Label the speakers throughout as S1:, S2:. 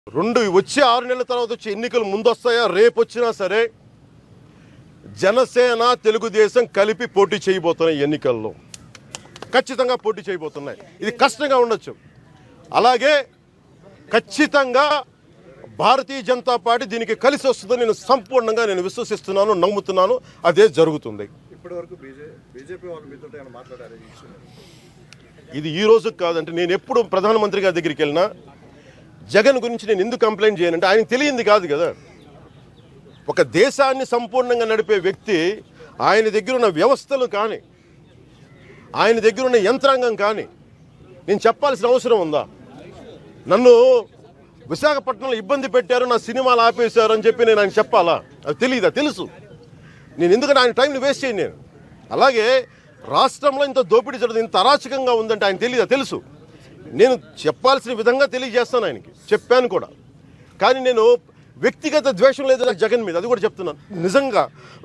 S1: రెండు వచ్చే ఆరు నెలల తర్వాత వచ్చే ఎన్నికలు ముందొస్తాయా రేపు వచ్చినా సరే జనసేన తెలుగుదేశం కలిపి పోటీ చేయబోతున్నాయి ఈ ఎన్నికల్లో ఖచ్చితంగా పోటీ చేయబోతున్నాయి ఇది కష్టంగా ఉండొచ్చు అలాగే ఖచ్చితంగా భారతీయ జనతా పార్టీ దీనికి కలిసి వస్తుందని నేను సంపూర్ణంగా నేను విశ్వసిస్తున్నాను నమ్ముతున్నాను అదే జరుగుతుంది
S2: ఇప్పటి వరకు బీజే బీజేపీ వాళ్ళు మీతో ఏమైనా మాట్లాడారు ఈ విషయం మీద?
S1: ఇది ఈ రోజు కాదంటే నేను ఎప్పుడు ప్రధానమంత్రి గారి దగ్గరికి వెళ్ళినా జగన్ గురించి నేను ఎందుకు కంప్లైంట్ చేయనంటే ఆయన తెలియంది కాదు కదా ఒక దేశాన్ని సంపూర్ణంగా నడిపే వ్యక్తి ఆయన దగ్గర ఉన్న వ్యవస్థలు కానీ ఆయన దగ్గర ఉన్న యంత్రాంగం కానీ నేను చెప్పాల్సిన అవసరం ఉందా నన్ను విశాఖపట్నంలో ఇబ్బంది పెట్టారు నా సినిమాలు ఆపేశారు అని చెప్పి నేను ఆయన చెప్పాలా అది తెలియదా తెలుసు నేను ఎందుకంటే ఆయన టైంని వేస్ట్ చేయను నేను అలాగే రాష్ట్రంలో ఇంత దోపిడీ జరుగుతుంది ఇంత అరాచకంగా ఉందంటే ఆయన తెలియదా తెలుసు నేను చెప్పాల్సిన విధంగా తెలియజేస్తాను ఆయనకి చెప్పాను కూడా కానీ నేను వ్యక్తిగత ద్వేషం లేదు నాకు జగన్ మీద అది కూడా చెప్తున్నాను నిజంగా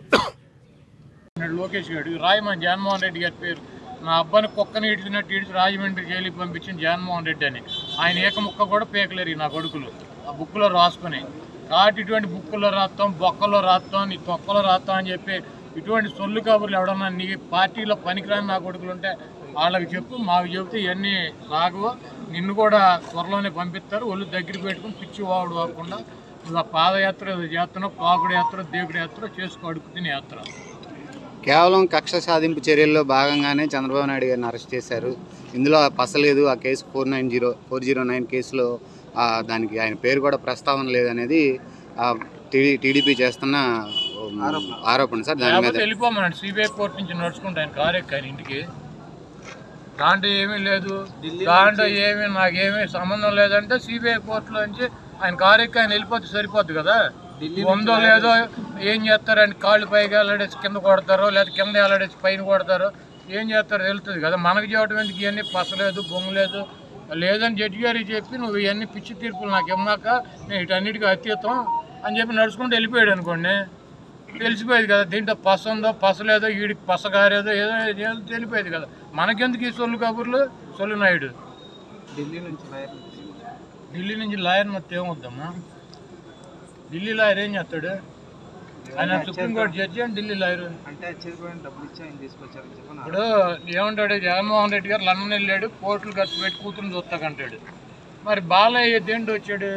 S3: నాడు లోకేష్ గారు రాయమని జగన్మోహన్ రెడ్డి గారి పేరు నా అబ్బాయిని కుక్కని ఇడిచినట్టు ఇడిచి రాజమండ్రి జైలుకి పంపించిన జగన్మోహన్ రెడ్డి అని ఆయన ఏక ముక్క కూడా పేకలేరు ఈ నా కొడుకులు ఆ బుక్లో రాసుకుని కాబట్టి ఇటువంటి బుక్కులో రాస్తాం బొక్కలో రాస్తాం నీ తొక్కలో రాస్తాం అని చెప్పి ఇటువంటి సొల్లు కబుర్లు ఎవడన్నా నీ పార్టీలో పనికిరాని నా కొడుకులు ఉంటే వాళ్ళకి చెప్పు మాకు చెబితే ఇవన్నీ సాగవు నిన్ను కూడా త్వరలోనే పంపిస్తారు ఒళ్ళు దగ్గర పెట్టుకుని పిచ్చి వాడు కాకుండా నువ్వు ఆ పాదయాత్ర ఏదో చేస్తున్నావు పాకుడు యాత్ర దేవుడి యాత్ర చేసుకో అడుగు తినే యాత్ర
S4: కేవలం కక్ష సాధింపు చర్యల్లో భాగంగానే చంద్రబాబు నాయుడు గారిని అరెస్ట్ చేశారు ఇందులో పసలేదు ఆ case four nine zero four zero nine కేసులో ఆ, దానికి ఆయన పేరు కూడా ప్రస్తావన లేదనేది ఆ, టీ- టీడీపీ చేస్తున్న ఉమ్, ఆరోపణ సార్ దాని మీద
S3: లేకపోతే వెళ్ళిపోమన్నాడు సిబిఐ కోర్టు నుంచి నడుచుకుంటా ఆయన కారు ఎక్కాను ఇంటికి దాంట్లో ఏమీ లేదు దాంట్లో ఏమీ నాకేమీ సంబంధం లేదంటే సిబిఐ కోర్టులో నుంచి ఆయన కారు ఎక్కి ఆయన వెళ్ళిపోతే సరిపోద్ది కదా ఉందో లేదో ఏం చేస్తారంటే కాళ్ళు పైకి వెళ్ళడేసి కింద కొడతారో లేదా కింద వెళ్ళడేసి పైన కొడతారో ఏం చేస్తారో తెలుస్తుంది కదా మనకు చేయడం ఎందుకు ఇవన్నీ పసలేదు బొంగలేదు లేదని జడ్జి గారికి చెప్పి నువ్వు ఇవన్నీ పిచ్చి తీర్పులు నాకు ఇమ్మాక నేను వీటన్నిటికీ అతీతం అని చెప్పి నడుచుకుంటూ వెళ్ళిపోయాడు అనుకోండి తెలిసిపోయేది కదా దీంట్లో పస ఉందో పస లేదో వీడికి పస గారేదో ఏదో ఏదో తెలిపోయేది కదా మనకెందుకు ఈ సొల్లు కబుర్లు సొల్లు నాయుడు
S5: ఢిల్లీ నుంచి లాయర్
S3: ఢిల్లీ నుంచి లాయర్ మొత్తం ఏమొద్దమ్మా ఢిల్లీ లాయర్ ఏం చేస్తాడు ఆయన సుప్రీంకోర్టు జడ్జి అని ఢిల్లీ లాయర్
S5: అంటే చెరిపోయిన డబ్బులు ఇచ్చి ఆయన తీసుకొచ్చారని చెప్పి
S3: ఇప్పుడు ఏమంటాడు జగన్మోహన్ రెడ్డి గారు లండన్ వెళ్ళాడు కోట్లు ఖర్చు పెట్టి కూతురు చూస్తాకంటాడు మరి బాలయ్య దేంటి వచ్చాడు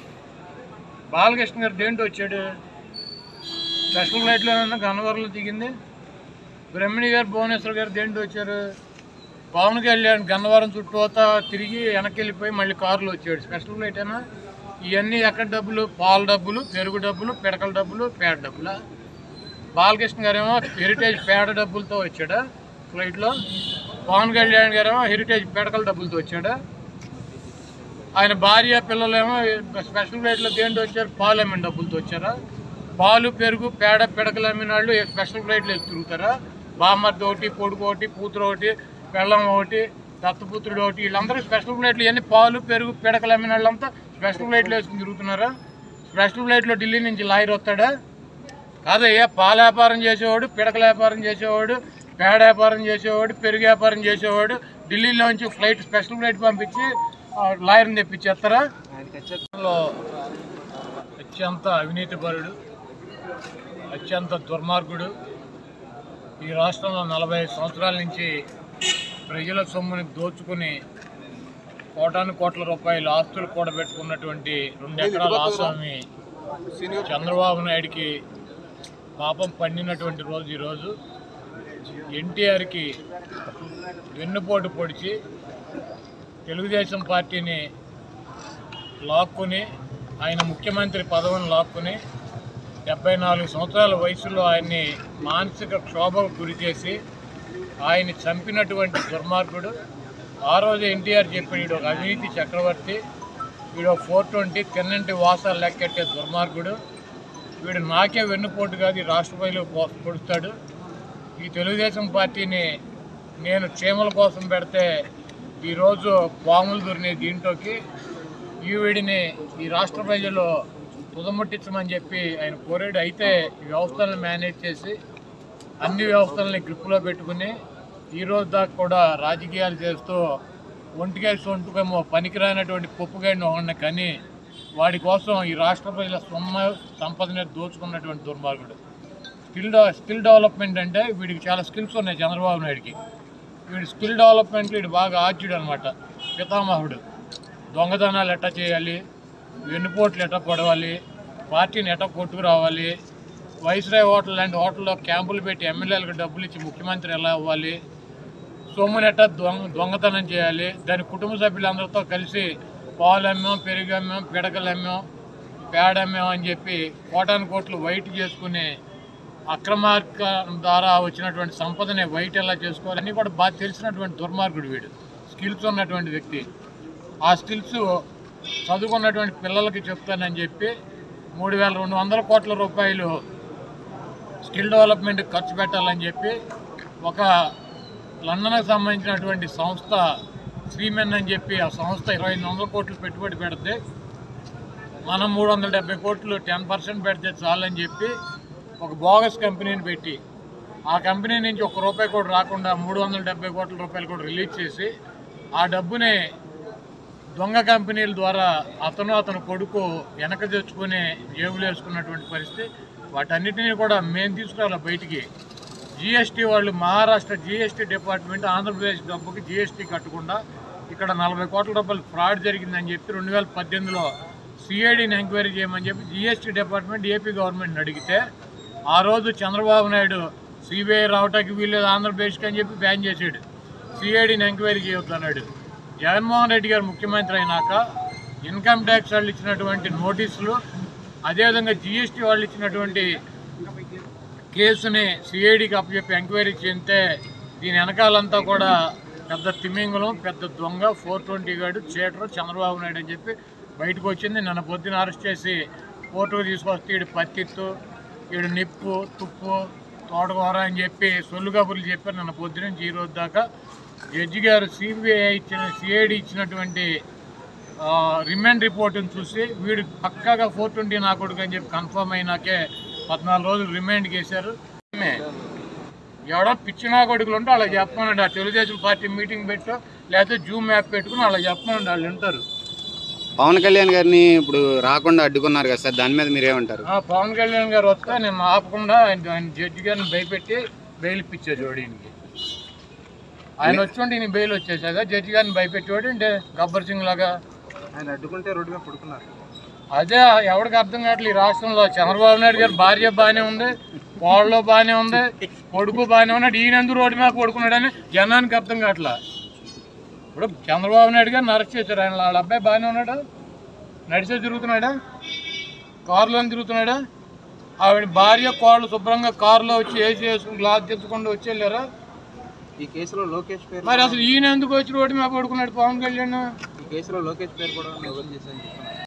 S3: బాలకృష్ణ గారు దేంటి వచ్చాడు స్పెషల్ ఫ్లైట్లోనన్నా గన్నవరంలో దిగింది బ్రహ్మిణి గారు భువనేశ్వర్ గారు దేంటి వచ్చారు పవన్ కళ్యాణ్ గన్నవరం చుట్టూతా తిరిగి వెనక్కి వెళ్ళిపోయి మళ్ళీ కారులో వచ్చాడు స్పెషల్ ఫ్లైట్ అయినా ఇవన్నీ ఎక్కడ డబ్బులు పాల డబ్బులు పెరుగు డబ్బులు పిడకల డబ్బులు పేడ డబ్బులా బాలకృష్ణ గారేమో హెరిటేజ్ పేడ డబ్బులతో వచ్చాడా ఫ్లైట్లో పవన్ కళ్యాణ్ గారేమో హెరిటేజ్ పేడకల డబ్బులతో వచ్చాడా ఆయన భార్య పిల్లలేమో స్పెషల్ ఫ్లైట్లో దేంట్లో వచ్చారు పాలు అమ్మిన డబ్బులతో వచ్చారా పాలు పెరుగు పేడ పిడకలు అమ్మిన వాళ్ళు ఏ స్పెషల్ ఫ్లైట్లో వేసి తిరుగుతారా బామ్మర్ది ఒకటి కొడుకు ఒకటి కూతురు ఒకటి పెళ్ళం ఒకటి దత్తపుత్రుడు ఒకటి వీళ్ళందరూ స్పెషల్ ఫ్లైట్లు ఇవన్నీ పాలు పెరుగు పిడకలు అమ్మిన వాళ్ళంతా స్పెషల్ ఫ్లైట్లో వేసుకుని తిరుగుతున్నారా స్పెషల్ ఫ్లైట్లో ఢిల్లీ నుంచి లాయర్ వస్తాడా కాదయ్యా పాల వ్యాపారం చేసేవాడు పిడకల వ్యాపారం చేసేవాడు పేడ వ్యాపారం చేసేవాడు పెరుగు వ్యాపారం చేసేవాడు ఢిల్లీలోంచి ఫ్లైట్ స్పెషల్ ఫ్లైట్ పంపించి ఆ, లాయర్ని తెప్పించేస్తారా
S5: ఆయనకి వచ్చే
S3: లో అత్యంత అవినీతిపరుడు అత్యంత దుర్మార్గుడు ఈ రాష్ట్రంలో నలభై సంవత్సరాల నుంచి ప్రజల సొమ్ముని దోచుకుని కోటాను కోట్ల రూపాయల ఆస్తులు కూడబెట్టుకున్నటువంటి రెండు ఎకరాల ఆసామి చంద్రబాబు నాయుడికి పాపం పండినటువంటి రోజు ఈరోజు ఎన్టీఆర్కి వెన్నుపోటు పొడిచి తెలుగుదేశం పార్టీని లాక్కుని ఆయన ముఖ్యమంత్రి పదవిని లాక్కుని డెబ్బై నాలుగు సంవత్సరాల వయసులో ఆయన్ని మానసిక క్షోభకు గురి చేసి ఆయన్ని చంపినటువంటి దుర్మార్గుడు ఆ రోజు ఎన్టీఆర్ చెప్పాడు వీడు ఒక అవినీతి చక్రవర్తి వీడు ఫోర్ ట్వంటీ తిన్నంటి వాసాలు లెక్కెట్టే దుర్మార్గుడు వీడు నాకే వెన్నుపోటు కాదు ఈ రాష్ట్రపతిలో పొడుస్తాడు ఈ తెలుగుదేశం పార్టీని నేను క్షేమల కోసం పెడితే ఈరోజు పాములు దొరినే దీంట్లోకి ఈ వీడిని ఈ రాష్ట్ర ప్రజలు తుదముట్టించమని చెప్పి ఆయన కోరాడు అయితే ఈ వ్యవస్థలను మేనేజ్ చేసి అన్ని వ్యవస్థలని గ్రిప్పులో పెట్టుకుని ఈ రోజు దాకా కూడా రాజకీయాలు చేస్తూ ఒంటికేసి ఒంటుకేమో పనికిరానటువంటి పప్పుగాడిని ఒకడిని కానీ వాడి కోసం ఈ రాష్ట్ర ప్రజల సొమ్మ సంపదని దోచుకున్నటువంటి దుర్మార్గుడు స్కిల్ డెవ స్కిల్ డెవలప్మెంట్ అంటే వీడికి చాలా స్కిల్స్ ఉన్నాయి చంద్రబాబు నాయుడికి వీడి స్కిల్ డెవలప్మెంట్లో వీడు బాగా ఆర్జుడు అనమాట పితామహుడు దొంగతనాలు ఎట్ట చేయాలి వెన్నుపోట్లు ఎట్ట పడవాలి పార్టీని ఎట్ట కొట్టుకురావాలి వైస్రాయ్ హోటల్ లాంటి హోటల్లో క్యాంపులు పెట్టి ఎమ్మెల్యేలకు డబ్బులు ఇచ్చి ముఖ్యమంత్రి ఎలా అవ్వాలి సొమ్ముని ఎట్ట దొంగ దొంగతనం చేయాలి దాని కుటుంబ సభ్యులందరితో కలిసి పాలు అమ్మాం పెరుగు అమ్మాం పిడకలు అమ్మాం పేడ అమ్మాం అని చెప్పి కోటాను కోట్లు వైట్ చేసుకుని అక్రమార్క ద్వారా వచ్చినటువంటి సంపదని వైట్ ఎలా చేసుకోవాలి అన్నీ కూడా బాగా తెలిసినటువంటి దుర్మార్గుడు వీడు స్కిల్స్ ఉన్నటువంటి వ్యక్తి ఆ స్కిల్స్ చదువుకున్నటువంటి పిల్లలకి చెప్తానని చెప్పి మూడు వేల రెండు వందల కోట్ల రూపాయలు స్కిల్ డెవలప్మెంట్ ఖర్చు పెట్టాలని చెప్పి ఒక లండన్కి సంబంధించినటువంటి సంస్థ శ్రీమెన్ అని చెప్పి ఆ సంస్థ ఇరవై ఐదు వందల కోట్లు పెట్టుబడి పెడితే మనం మూడు వందల డెబ్బై కోట్లు టెన్ పర్సెంట్ పెడితే చాలని చెప్పి ఒక బోగస్ కంపెనీని పెట్టి ఆ కంపెనీ నుంచి ఒక రూపాయి కూడా రాకుండా మూడు వందల డెబ్బై కోట్ల రూపాయలు కూడా రిలీజ్ చేసి ఆ డబ్బుని దొంగ కంపెనీల ద్వారా అతను అతను కొడుకు వెనక తెచ్చుకుని జేబులు వేసుకున్నటువంటి పరిస్థితి వాటన్నిటినీ కూడా మేము తీసుకురావాలి బయటికి జిఎస్టీ వాళ్ళు మహారాష్ట్ర జిఎస్టీ డిపార్ట్మెంట్ ఆంధ్రప్రదేశ్ డబ్బుకి జిఎస్టీ కట్టకుండా ఇక్కడ నలభై కోట్ల రూపాయలు ఫ్రాడ్ జరిగిందని చెప్పి రెండు వేల పద్దెనిమిదిలో సిఐడిని ఎంక్వైరీ చేయమని చెప్పి జిఎస్టీ డిపార్ట్మెంట్ ఏపీ గవర్నమెంట్ని అడిగితే ఆ రోజు చంద్రబాబు నాయుడు సిబిఐ రావటానికి వీల్లేదు ఆంధ్రప్రదేశ్కి అని చెప్పి బ్యాన్ చేసాడు సిఐడిని ఎంక్వైరీ చేయొద్దు అన్నాడు జగన్మోహన్ రెడ్డి గారు ముఖ్యమంత్రి అయినాక ఇన్కమ్ ట్యాక్స్ వాళ్ళు ఇచ్చినటువంటి నోటీసులు అదేవిధంగా జిఎస్టీ వాళ్ళు ఇచ్చినటువంటి కేసుని సిఐడికి అప్పచెప్పి ఎంక్వైరీ చేస్తే దీని వెనకాలంతా కూడా పెద్ద తిమింగలం పెద్ద దొంగ ఫోర్ ట్వంటీ గాడు చేటరు చంద్రబాబు నాయుడు అని చెప్పి బయటకు వచ్చింది నన్ను పొద్దున అరెస్ట్ చేసి కోర్టుకు తీసుకొస్తే ఈడు పత్తిత్తు ఈడు నిప్పు తుప్పు తోటకూర అని చెప్పి సొల్లు కబుర్లు చెప్పారు నన్ను పొద్దున నుంచి ఈ రోజు దాకా జడ్జి గారు సిబిఐ ఇచ్చిన సిఐడి ఇచ్చినటువంటి ఆ, రిమాండ్ రిపోర్ట్ని చూసి వీడు పక్కాగా ఫోర్ ట్వంటీ నా కొడుకు అని చెప్పి కన్ఫర్మ్ అయినాకే పద్నాలుగు రోజులు రిమాండ్కి వేశారు ఆమె ఎవడో పిచ్చి నా కొడుకులు ఉంటే అలా చెప్పమనండి ఆ తెలుగుదేశం పార్టీ మీటింగ్ పెట్టో లేకపోతే జూమ్ యాప్ పెట్టుకుని అలా చెప్పమనండి వాళ్ళు వింటారు
S4: పవన్ కళ్యాణ్ గారిని ఇప్పుడు రాకుండా అడ్డుకున్నారు కదా సార్ దాని మీద మీరేమంటారు
S3: ఆ, పవన్ కళ్యాణ్ గారు వస్తే నేను ఆపకుండా ఆయన ఆయన జడ్జి గారిని భయపెట్టి బెయిల్ ఇప్పించే జోడీనికి ఆయన వచ్చి ఈయన బెయిల్ వచ్చేసాక జడ్జి గారిని భయపెట్టేవాడు అంటే గబ్బర్ సింగ్ లాగా
S5: ఆయన అడ్డుకుంటే రోడ్డు మీద పడుకున్నారు
S3: అదే ఎవరికి అర్థం కావట్లేదు ఈ రాష్ట్రంలో చంద్రబాబు నాయుడు గారి భార్య బాగానే ఉంది కోడలో బాగానే ఉంది కొడుకు బాగానే ఉన్నాడు ఈయన ఎందుకు రోడ్డు మీద పడుకున్నాడని జనానికి అర్థం కావట్లా ఇప్పుడు చంద్రబాబు నాయుడు గారిని అరెస్ట్ చేశారు ఆయన వాళ్ళ అబ్బాయి బాగానే ఉన్నాడా నడిచే తిరుగుతున్నాడా కారులో తిరుగుతున్నాడా ఆవిడ భార్య కోడలు శుభ్రంగా కారులో వచ్చి ఏసీ వేసుకుని గ్లాస్ తెచ్చుకుండా వచ్చి వెళ్ళారా
S5: ఈ కేసులో లోకేష్ పేరు
S3: మరి అసలు ఈయన ఎందుకు వచ్చి రోడ్డు మీద పడుకున్నాడు పవన్ కళ్యాణ్
S5: ఈ కేసులో లోకేష్ పేరు కూడా ఎవరు చేశారని చెప్తున్నారు